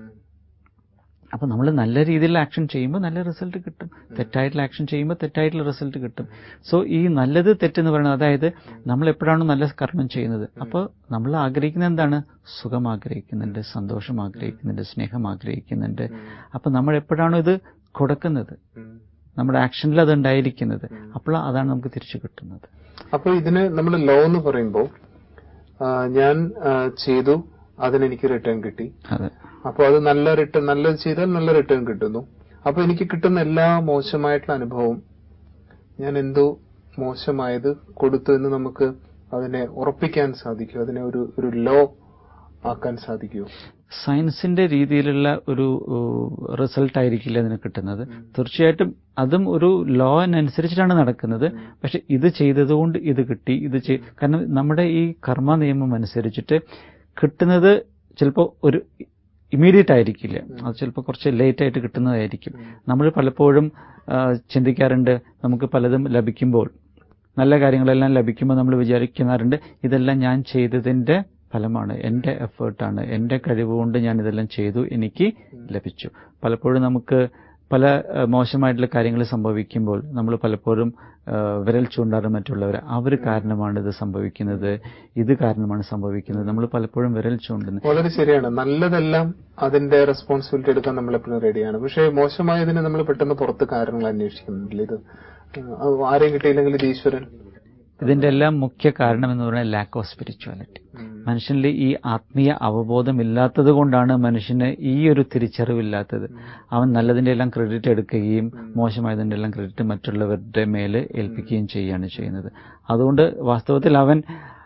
S2: അപ്പൊ നമ്മൾ നല്ല രീതിയിലുള്ള ആക്ഷൻ ചെയ്യുമ്പോൾ നല്ല റിസൾട്ട് കിട്ടും തെറ്റായിട്ടുള്ള ആക്ഷൻ ചെയ്യുമ്പോൾ തെറ്റായിട്ടുള്ള റിസൾട്ട് കിട്ടും സോ ഈ നല്ലത് തെറ്റെന്ന് പറയുന്നത് അതായത് നമ്മൾ എപ്പോഴാണോ നല്ല കർമ്മം ചെയ്യുന്നത് അപ്പോൾ നമ്മൾ ആഗ്രഹിക്കുന്നത് എന്താണ് സുഖം ആഗ്രഹിക്കുന്നുണ്ട് സന്തോഷം ആഗ്രഹിക്കുന്നുണ്ട് സ്നേഹം ആഗ്രഹിക്കുന്നുണ്ട് അപ്പൊ നമ്മൾ എപ്പോഴാണോ ഇത് കൊടുക്കുന്നത്
S1: ഉം.
S2: നമ്മുടെ ആക്ഷനിൽ അത് ഉണ്ടായിരിക്കുന്നത് അപ്പോൾ അതാണ് നമുക്ക് തിരിച്ചു കിട്ടുന്നത്
S1: അപ്പൊ ഇതിന് നമ്മൾ ലോ എന്ന് പറയുമ്പോൾ ആ, ഞാൻ ആ, ചെയ്തു അതിനെനിക്ക് റിട്ടേൺ കിട്ടി
S2: അതെ
S1: അപ്പൊ അത് നല്ല റിട്ടേൺ നല്ലത് ചെയ്താൽ നല്ല റിട്ടേൺ കിട്ടുന്നു അപ്പൊ എനിക്ക് കിട്ടുന്ന എല്ലാ മോശമായിട്ടുള്ള അനുഭവം ഞാൻ എന്തോ മോശമായത് കൊടുത്തു എന്ന് നമുക്ക് അതിനെ ഉറപ്പിക്കാൻ സാധിക്കും അതിനെ ഒരു ഒരു ലോ ആക്കാൻ സാധിക്കുമോ
S2: സയൻസിന്റെ രീതിയിലുള്ള ഒരു റിസൾട്ട് ആയിരിക്കില്ല അതിന് കിട്ടുന്നത് തീർച്ചയായിട്ടും അതും ഒരു ലോനനുസരിച്ചിട്ടാണ് നടക്കുന്നത് പക്ഷെ ഇത് ചെയ്തതുകൊണ്ട് ഇത് കിട്ടി ഇത് ചെയ് കാരണം നമ്മുടെ ഈ കർമ്മ നിയമം അനുസരിച്ചിട്ട് കിട്ടുന്നത് ചിലപ്പോൾ ഒരു ഇമ്മീഡിയറ്റ് ആയിരിക്കില്ല അത് ചിലപ്പോൾ കുറച്ച് ലേറ്റ് ആയിട്ട് കിട്ടുന്നതായിരിക്കും നമ്മൾ പലപ്പോഴും ആ, ചിന്തിക്കാറുണ്ട് നമുക്ക് പലതും ലഭിക്കുമ്പോൾ നല്ല കാര്യങ്ങളെല്ലാം ലഭിക്കുമ്പോൾ നമ്മൾ വിചാരിക്കാറുണ്ട് ഇതെല്ലാം ഞാൻ ചെയ്തതിന്റെ ഫലമാണ് എൻ്റെ എഫേർട്ടാണ് എൻ്റെ കഴിവുകൊണ്ട് ഞാൻ ഇതെല്ലാം ചെയ്തു എനിക്ക് ലഭിച്ചു പലപ്പോഴും നമുക്ക് പല ആ, മോശമായിട്ടുള്ള കാര്യങ്ങൾ സംഭവിക്കുമ്പോൾ നമ്മൾ പലപ്പോഴും ആ, വിരൽ ചൂണ്ടാറ് മറ്റുള്ളവർ അവർ കാരണമാണ് ഇത് സംഭവിക്കുന്നത് ഇത് കാരണമാണ് സംഭവിക്കുന്നത് നമ്മൾ പലപ്പോഴും വിരൽ ചൂണ്ടുന്നത്
S1: വളരെ ശരിയാണ് നല്ലതെല്ലാം അതിന്റെ റെസ്പോൺസിബിലിറ്റി എടുക്കാൻ നമ്മൾ എപ്പോഴും റെഡിയാണ് പക്ഷേ മോശമായതിന് നമ്മൾ പെട്ടെന്ന് പുറത്ത് കാരണങ്ങൾ അന്വേഷിക്കുന്നുണ്ടല്ലോ ഇത് ആ, ആരെയും കിട്ടിയില്ലെങ്കിൽ ഇത് ഈശ്വരൻ
S2: ഇതിന്റെ എല്ലാം മുഖ്യ കാരണം എന്ന് പറയുന്നത് ലാക്ക് ഓഫ് സ്പിരിച്വാലിറ്റി മനുഷ്യനിൽ ഈ ആത്മീയ അവബോധം ഇല്ലാത്തത് കൊണ്ടാണ് മനുഷ്യന് ഈ ഒരു തിരിച്ചറിവില്ലാത്തത് അവൻ നല്ലതിന്റെ എല്ലാം ക്രെഡിറ്റ് എടുക്കുകയും മോശമായതിന്റെ എല്ലാം ക്രെഡിറ്റ് മറ്റുള്ളവരുടെ മേലെ ഏൽപ്പിക്കുകയും ചെയ്യുകയാണ് ചെയ്യുന്നത് അതുകൊണ്ട് വാസ്തവത്തിൽ അവൻ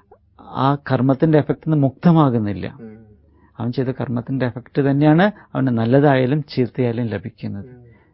S2: ആ കർമ്മത്തിന്റെ എഫക്റ്റിൽ നിന്ന് മുക്തമാകുന്നില്ല
S1: ഉം.
S2: അവൻ ചെയ്ത കർമ്മത്തിന്റെ എഫക്റ്റ് തന്നെയാണ് അവന് നല്ലതായാലും ചീത്തയായാലും ലഭിക്കുന്നത്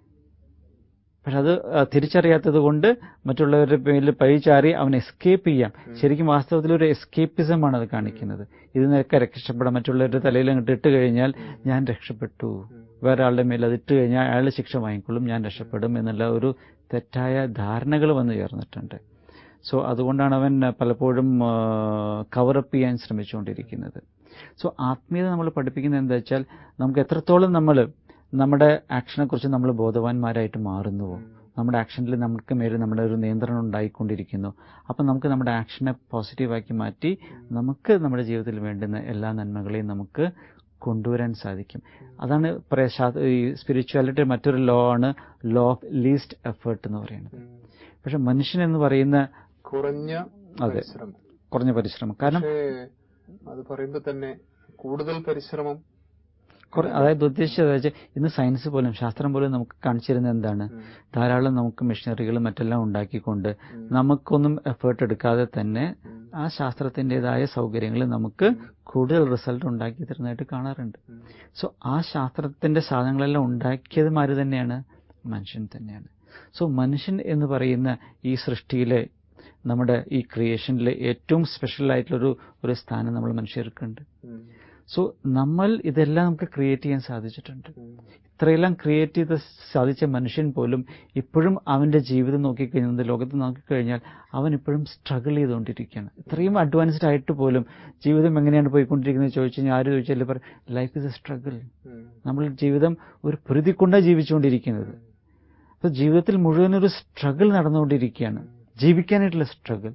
S2: പക്ഷെ അത് ആ, തിരിച്ചറിയാത്തത് കൊണ്ട് മറ്റുള്ളവരുടെ പേരിൽ പഴിചാരി അവൻ എസ്കേപ്പ് ചെയ്യാം ശരിക്കും വാസ്തവത്തിൽ ഒരു എസ്കേപ്പിസമാണ് അത് കാണിക്കുന്നത് ഇത് നിനക്ക് രക്ഷപ്പെടാം മറ്റുള്ളവരുടെ തലയിൽ അങ്ങോട്ട് ഇട്ട് കഴിഞ്ഞാൽ ഞാൻ രക്ഷപ്പെട്ടു വേറെ ആളുടെ മേൽ അത് ഇട്ട് കഴിഞ്ഞാൽ അയാൾ ശിക്ഷ വാങ്ങിക്കൊള്ളും ഞാൻ രക്ഷപ്പെടും എന്നുള്ള ഒരു തെറ്റായ ധാരണകൾ വന്നു ചേർന്നിട്ടുണ്ട് സോ അതുകൊണ്ടാണ് അവൻ പലപ്പോഴും കവറപ്പ് ചെയ്യാൻ ശ്രമിച്ചുകൊണ്ടിരിക്കുന്നത് സോ ആത്മീയത നമ്മൾ പഠിപ്പിക്കുന്നത് എന്താ വെച്ചാൽ നമുക്ക് എത്രത്തോളം നമ്മൾ നമ്മുടെ ആക്ഷനെക്കുറിച്ച് നമ്മൾ ബോധവാന്മാരായിട്ട് മാറുന്നുവോ നമ്മുടെ ആക്ഷനിൽ നമുക്ക് മേലെ നമ്മുടെ ഒരു നിയന്ത്രണം ഉണ്ടായിക്കൊണ്ടിരിക്കുന്നു അപ്പം നമുക്ക് നമ്മുടെ ആക്ഷനെ പോസിറ്റീവാക്കി മാറ്റി നമുക്ക് നമ്മുടെ ജീവിതത്തിൽ വേണ്ടുന്ന എല്ലാ നന്മകളെയും നമുക്ക് കൊണ്ടുവരാൻ സാധിക്കും അതാണ് പറയാ ശാ- ഈ സ്പിരിച്വാലിറ്റി മറ്റൊരു ലോ ആണ് ലോ ഓഫ് ലീസ്റ്റ് എഫേർട്ട് എന്ന് പറയുന്നത് പക്ഷെ മനുഷ്യൻ എന്ന് പറയുന്ന
S1: കുറഞ്ഞ
S2: അതെ.
S1: പരിശ്രമം
S2: കുറഞ്ഞ പരിശ്രമം കാരണം
S1: പക്ഷേ അത് പറയുമ്പോ തന്നെ കൂടുതൽ പരിശ്രമം
S2: കുറെ- അതായത് ഉദ്ദേശിച്ചത് വെച്ചാൽ ഇന്ന് സയൻസ് പോലും ശാസ്ത്രം പോലും നമുക്ക് കാണിച്ചു തരുന്നത് എന്താണ്
S1: ഉം.
S2: ധാരാളം നമുക്ക് മെഷീനറികളും മറ്റെല്ലാം ഉണ്ടാക്കിക്കൊണ്ട് നമുക്കൊന്നും എഫേർട്ട് എടുക്കാതെ തന്നെ ആ ശാസ്ത്രത്തിൻ്റെതായ സൗകര്യങ്ങൾ നമുക്ക് കൂടുതൽ റിസൾട്ട് ഉണ്ടാക്കി തരുന്നതായിട്ട് കാണാറുണ്ട്
S1: ഉം.
S2: സോ ആ ശാസ്ത്രത്തിന്റെ സാധനങ്ങളെല്ലാം ഉണ്ടാക്കിയതുമാര് തന്നെയാണ് മനുഷ്യൻ തന്നെയാണ് സോ മനുഷ്യൻ എന്ന് പറയുന്ന ഈ സൃഷ്ടിയിലെ നമ്മുടെ ഈ ക്രിയേഷനിലെ ഏറ്റവും സ്പെഷ്യൽ ആയിട്ടുള്ളൊരു ഒരു സ്ഥാനം നമ്മൾ മനുഷ്യർക്കുണ്ട്
S1: ഉം.
S2: സോ നമ്മൾ ഇതെല്ലാം നമുക്ക് ക്രിയേറ്റ് ചെയ്യാൻ സാധിച്ചിട്ടുണ്ട്
S1: ഉം.
S2: ഇത്രയെല്ലാം ക്രിയേറ്റ് ചെയ്ത് സാധിച്ച മനുഷ്യൻ പോലും ഇപ്പോഴും അവന്റെ ജീവിതം നോക്കിക്കഴിഞ്ഞാൽ ലോകത്ത് നോക്കിക്കഴിഞ്ഞാൽ അവൻ ഇപ്പോഴും സ്ട്രഗിൾ ചെയ്തുകൊണ്ടിരിക്കുകയാണ് ഇത്രയും അഡ്വാൻസ്ഡ് ആയിട്ട് പോലും ജീവിതം എങ്ങനെയാണ് പോയിക്കൊണ്ടിരിക്കുന്നത് ചോദിച്ചു കഴിഞ്ഞാൽ ആര് ചോദിച്ചാൽ പറയും ലൈഫ് ഇസ് എ സ്ട്രഗിൾ
S1: ഉം.
S2: നമ്മൾ ജീവിതം ഒരു പൊരുതി കൊണ്ടാണ് ജീവിച്ചുകൊണ്ടിരിക്കുന്നത് അപ്പൊ ജീവിതത്തിൽ മുഴുവൻ ഒരു സ്ട്രഗിൾ നടന്നുകൊണ്ടിരിക്കുകയാണ് ജീവിക്കാനായിട്ടുള്ള സ്ട്രഗിൾ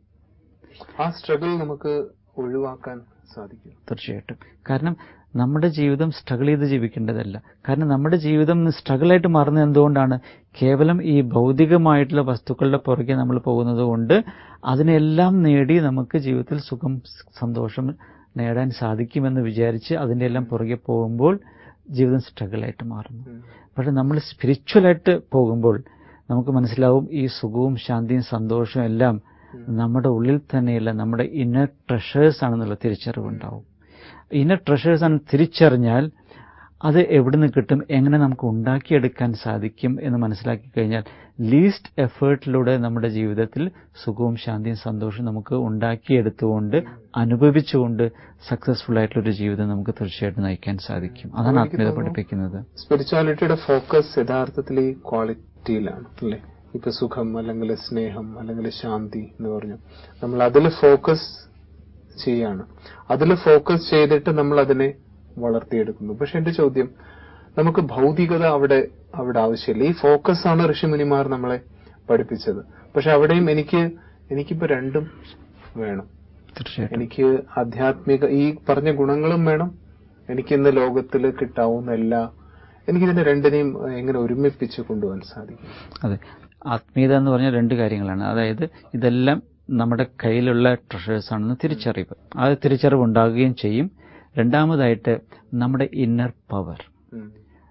S1: ആ സ്ട്രഗിൾ നമുക്ക് ഒഴിവാക്കാൻ സാധിക്കും
S2: തീർച്ചയായിട്ടും കാരണം നമ്മുടെ ജീവിതം സ്ട്രഗിൾ ചെയ്ത് ജീവിക്കേണ്ടതല്ല കാരണം നമ്മുടെ ജീവിതം സ്ട്രഗിളായിട്ട് മാറുന്നത് എന്തുകൊണ്ടാണ് കേവലം ഈ ഭൗതികമായിട്ടുള്ള വസ്തുക്കളുടെ പുറകെ നമ്മൾ പോകുന്നത് കൊണ്ട് അതിനെല്ലാം നേടി നമുക്ക് ജീവിതത്തിൽ സുഖം സന്തോഷം നേടാൻ സാധിക്കുമെന്ന് വിചാരിച്ച് അതിൻ്റെ എല്ലാം പുറകെ പോകുമ്പോൾ ജീവിതം സ്ട്രഗിളായിട്ട് മാറുന്നു
S1: ഉം.
S2: പക്ഷെ നമ്മൾ സ്പിരിച്വലായിട്ട് പോകുമ്പോൾ നമുക്ക് മനസ്സിലാവും ഈ സുഖവും ശാന്തിയും സന്തോഷവും എല്ലാം നമ്മുടെ ഉള്ളിൽ തന്നെയല്ല നമ്മുടെ ഇന്നർ ട്രഷേഴ്സ് ആണെന്നുള്ള തിരിച്ചറിവുണ്ടാവും ഇന്നർ ട്രഷേഴ്സ് ആണ് തിരിച്ചറിഞ്ഞാൽ അത് എവിടെ നിന്ന് കിട്ടും എങ്ങനെ നമുക്ക് ഉണ്ടാക്കിയെടുക്കാൻ സാധിക്കും എന്ന് മനസ്സിലാക്കി കഴിഞ്ഞാൽ ലീസ്റ്റ് എഫേർട്ടിലൂടെ നമ്മുടെ ജീവിതത്തിൽ സുഖവും ശാന്തിയും സന്തോഷവും നമുക്ക് ഉണ്ടാക്കിയെടുത്തുകൊണ്ട് അനുഭവിച്ചുകൊണ്ട് സക്സസ്ഫുൾ ആയിട്ടുള്ള ഒരു ജീവിതം നമുക്ക് തീർച്ചയായിട്ടും നയിക്കാൻ സാധിക്കും അതാണ്
S1: എനിക്ക്
S2: ആത്മീയത
S1: തോന്നുന്നു
S2: പഠിപ്പിക്കുന്നത്
S1: സ്പിരിച്വാലിറ്റിയുടെ ഫോക്കസ് യഥാർത്ഥത്തിൽ ഈ ക്വാളിറ്റിയിലാണ് അല്ലേ ഇപ്പൊ സുഖം അല്ലെങ്കിൽ സ്നേഹം അല്ലെങ്കിൽ ശാന്തി എന്ന് പറഞ്ഞു നമ്മൾ അതിൽ ഫോക്കസ് ചെയ്യാണ് അതിൽ ഫോക്കസ് ചെയ്തിട്ട് നമ്മൾ അതിനെ വളർത്തിയെടുക്കുന്നു പക്ഷെ എന്റെ ചോദ്യം നമുക്ക് ഭൗതികത അവിടെ അവിടെ ആവശ്യമില്ല ഈ ഫോക്കസ് ആണ് ഋഷിമുനിമാർ നമ്മളെ പഠിപ്പിച്ചത് പക്ഷെ അവിടെയും എനിക്ക് എനിക്കിപ്പോ രണ്ടും വേണം
S2: തീർച്ചയായിട്ടും
S1: എനിക്ക് ആധ്യാത്മിക ഈ പറഞ്ഞ ഗുണങ്ങളും വേണം എനിക്ക് ഇന്ന് ലോകത്തിൽ കിട്ടാവുന്ന എല്ലാ എനിക്കിതിന്റെ രണ്ടിനെയും ഏഹ്, എങ്ങനെ ഒരുമിപ്പിച്ച് കൊണ്ടുപോകാൻ സാധിക്കും
S2: അതെ ആത്മീയത എന്ന് പറഞ്ഞ രണ്ട് കാര്യങ്ങളാണ് അതായത് ഇതെല്ലാം നമ്മുടെ കയ്യിലുള്ള ട്രഷേഴ്സ് ആണെന്ന് തിരിച്ചറിവ് ആ തിരിച്ചറിവ് ഉണ്ടാകുകയും ചെയ്യും രണ്ടാമതായിട്ട് നമ്മുടെ inner power
S1: um.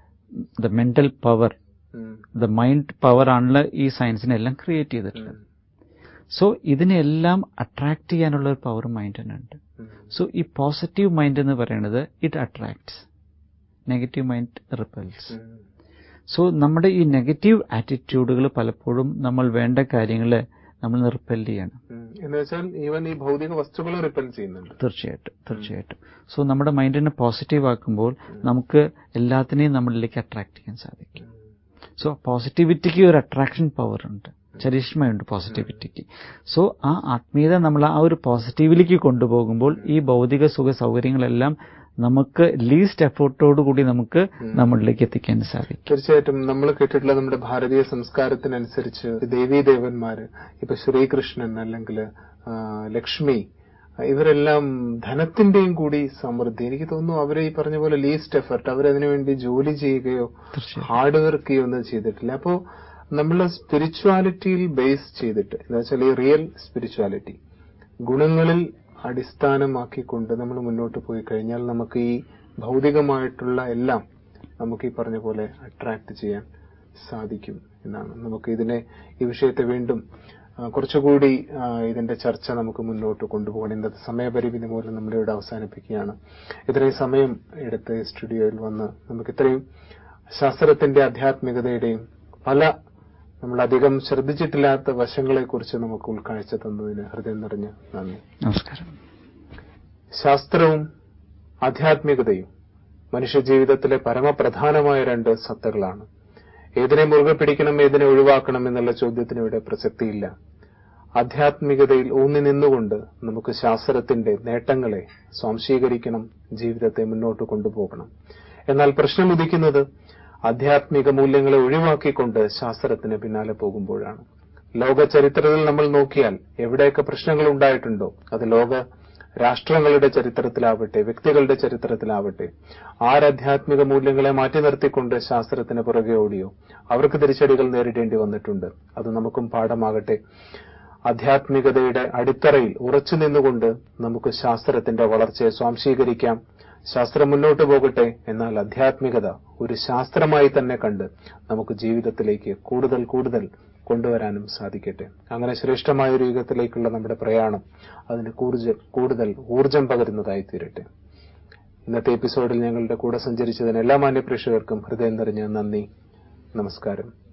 S2: The mental power
S1: um.
S2: The mind power ആണല്ലോ ഈ സയൻസിനെ എല്ലാം ക്രിയേറ്റ് ചെയ്തിട്ടുള്ളത് സോ ഇതിനെല്ലാം അട്രാക്ട് ചെയ്യാനുള്ള ഒരു പവർ മൈൻഡിനുണ്ട്
S1: ഉം.
S2: സോ ഈ പോസിറ്റീവ് മൈൻഡ് എന്ന് പറയുന്നത് it attracts negative mind repels
S1: um.
S2: So നമ്മുടെ ഈ നെഗറ്റീവ് ആറ്റിറ്റ്യൂഡുകൾ പലപ്പോഴും നമ്മൾ വേണ്ട കാര്യങ്ങൾ നമ്മൾ റിപ്പൽ ചെയ്യണം
S1: ഉം. എന്ന് വെച്ചാൽ ഈവൻ ഈ ഭൗതിക വസ്തുക്കളെ റിപ്പൽ ചെയ്യുന്നുണ്ട്
S2: തീർച്ചയായിട്ടും തീർച്ചയായിട്ടും സോ നമ്മുടെ മൈൻഡിനെ പോസിറ്റീവ് ആക്കുമ്പോൾ നമുക്ക് എല്ലാത്തിനെയും നമ്മളിലേക്ക് അട്രാക്ട് ചെയ്യാൻ സാധിക്കും സോ പോസിറ്റിവിറ്റിക്ക് ഒരു അട്രാക്ഷൻ പവർ ഉണ്ട് ചരിഷ്മയുണ്ട് പോസിറ്റിവിറ്റിക്ക് സോ ആ ആത്മീയത നമ്മൾ ആ ഒരു പോസിറ്റീവിലേക്ക് കൊണ്ടുപോകുമ്പോൾ ഈ ഭൗതിക സുഖ സൗകര്യങ്ങളെല്ലാം നമുക്ക് ലീസ്റ്റ് എഫേർട്ടോടു കൂടി നമുക്ക് നമ്മളിലേക്ക് എത്തിക്കാൻ സാധിക്കും
S1: തീർച്ചയായിട്ടും നമ്മൾ കേട്ടിട്ടുള്ള നമ്മുടെ ഭാരതീയ സംസ്കാരത്തിനനുസരിച്ച് ദേവീ ദേവന്മാര് ഇപ്പൊ ശ്രീകൃഷ്ണൻ അല്ലെങ്കിൽ ആ, ലക്ഷ്മി ഇവരെല്ലാം ധനത്തിന്റെയും കൂടി സമൃദ്ധി എനിക്ക് തോന്നുന്നു അവരെ ഈ പറഞ്ഞ പോലെ ലീസ്റ്റ് എഫർട്ട് അവരതിനു വേണ്ടി ജോലി ചെയ്യുകയോ
S2: തീർച്ചയായും
S1: ഹാർഡ് വർക്ക് ചെയ്യുകയോ ഒന്നും ചെയ്തിട്ടില്ല അപ്പോ നമ്മൾ സ്പിരിച്വാലിറ്റിയിൽ ബേസ് ചെയ്തിട്ട് എന്ന് വെച്ചാൽ ഈ റിയൽ സ്പിരിച്വാലിറ്റി ഗുണങ്ങളിൽ അടിസ്ഥാനമാക്കിക്കൊണ്ട് നമ്മൾ മുന്നോട്ട് പോയി കഴിഞ്ഞാൽ നമുക്ക് ഈ ഭൗതികമായിട്ടുള്ള എല്ലാം നമുക്ക് ഈ പറഞ്ഞ പോലെ അട്രാക്ട് ചെയ്യാൻ സാധിക്കും എന്നാണ് നമുക്ക് ഇതിനെ ഈ വിഷയത്തെ വീണ്ടും ആ, കുറച്ചുകൂടി ആ, ഇതിന്റെ ചർച്ച നമുക്ക് മുന്നോട്ട് കൊണ്ടുപോകണം ഇന്നത്തെ സമയപരിമിതി മൂലം നമ്മളിവിടെ അവസാനിപ്പിക്കുകയാണ് ഇത്രയും സമയം എടുത്ത് ഈ സ്റ്റുഡിയോയിൽ വന്ന് നമുക്ക് ഇത്രയും ശാസ്ത്രത്തിന്റെ ആധ്യാത്മികതയുടെയും പല നമ്മൾ അധികം ശ്രദ്ധിച്ചിട്ടില്ലാത്ത വശങ്ങളെക്കുറിച്ച് നമുക്ക് ഉൾക്കാഴ്ച തന്നതിന് ഹൃദയം നിറഞ്ഞ നന്ദി
S2: നമസ്കാരം
S1: ശാസ്ത്രവും ആധ്യാത്മികതയും മനുഷ്യജീവിതത്തിലെ പരമപ്രധാനമായ രണ്ട് സത്തകളാണ് ഏതിനെ മുറുകെ പിടിക്കണം ഏതിനെ ഒഴിവാക്കണം എന്നുള്ള ചോദ്യത്തിന് ഇവിടെ പ്രസക്തിയില്ല ആധ്യാത്മികതയിൽ ഊന്നി നിന്നുകൊണ്ട് നമുക്ക് ശാസ്ത്രത്തിന്റെ നേട്ടങ്ങളെ സ്വാംശീകരിക്കണം ജീവിതത്തെ മുന്നോട്ട് കൊണ്ടുപോകണം എന്നാൽ പ്രശ്നം ഉദിക്കുന്നത് ആധ്യാത്മിക മൂല്യങ്ങളെ ഒഴിവാക്കിക്കൊണ്ട് ശാസ്ത്രത്തിന് പിന്നാലെ പോകുമ്പോഴാണ് ലോക ചരിത്രത്തിൽ നമ്മൾ നോക്കിയാൽ എവിടെയൊക്കെ പ്രശ്നങ്ങൾ ഉണ്ടായിട്ടുണ്ടോ അത് ലോക രാഷ്ട്രങ്ങളുടെ ചരിത്രത്തിലാവട്ടെ വ്യക്തികളുടെ ചരിത്രത്തിലാവട്ടെ ആരാധ്യാത്മിക മൂല്യങ്ങളെ മാറ്റി നിർത്തിക്കൊണ്ട് ശാസ്ത്രത്തിന് പുറകെ ഓടിയോ അവർക്ക് തിരിച്ചടികൾ നേരിടേണ്ടി വന്നിട്ടുണ്ട് അത് നമുക്കും പാഠമാകട്ടെ ആധ്യാത്മികതയുടെ അടിത്തറയിൽ ഉറച്ചു നിന്നുകൊണ്ട് നമുക്ക് ശാസ്ത്രത്തിന്റെ വളർച്ചയെ സ്വാംശീകരിക്കാം ശാസ്ത്രം മുന്നോട്ട് പോകട്ടെ എന്നാൽ ആധ്യാത്മികത ഒരു ശാസ്ത്രമായി തന്നെ കണ്ട് നമുക്ക് ജീവിതത്തിലേക്ക് കൂടുതൽ കൂടുതൽ കൊണ്ടുവരാനും സാധിക്കട്ടെ അങ്ങനെ ശ്രേഷ്ഠമായ ഒരു യുഗത്തിലേക്കുള്ള നമ്മുടെ പ്രയാണം അതിന് കൂടുതൽ കൂടുതൽ ഊർജം പകരുന്നതായി തീരട്ടെ ഇന്നത്തെ എപ്പിസോഡിൽ ഞങ്ങളുടെ കൂടെ സഞ്ചരിച്ചതിന് എല്ലാ മാന്യ പ്രേക്ഷകർക്കും ഹൃദയം നിറഞ്ഞ നന്ദി നമസ്കാരം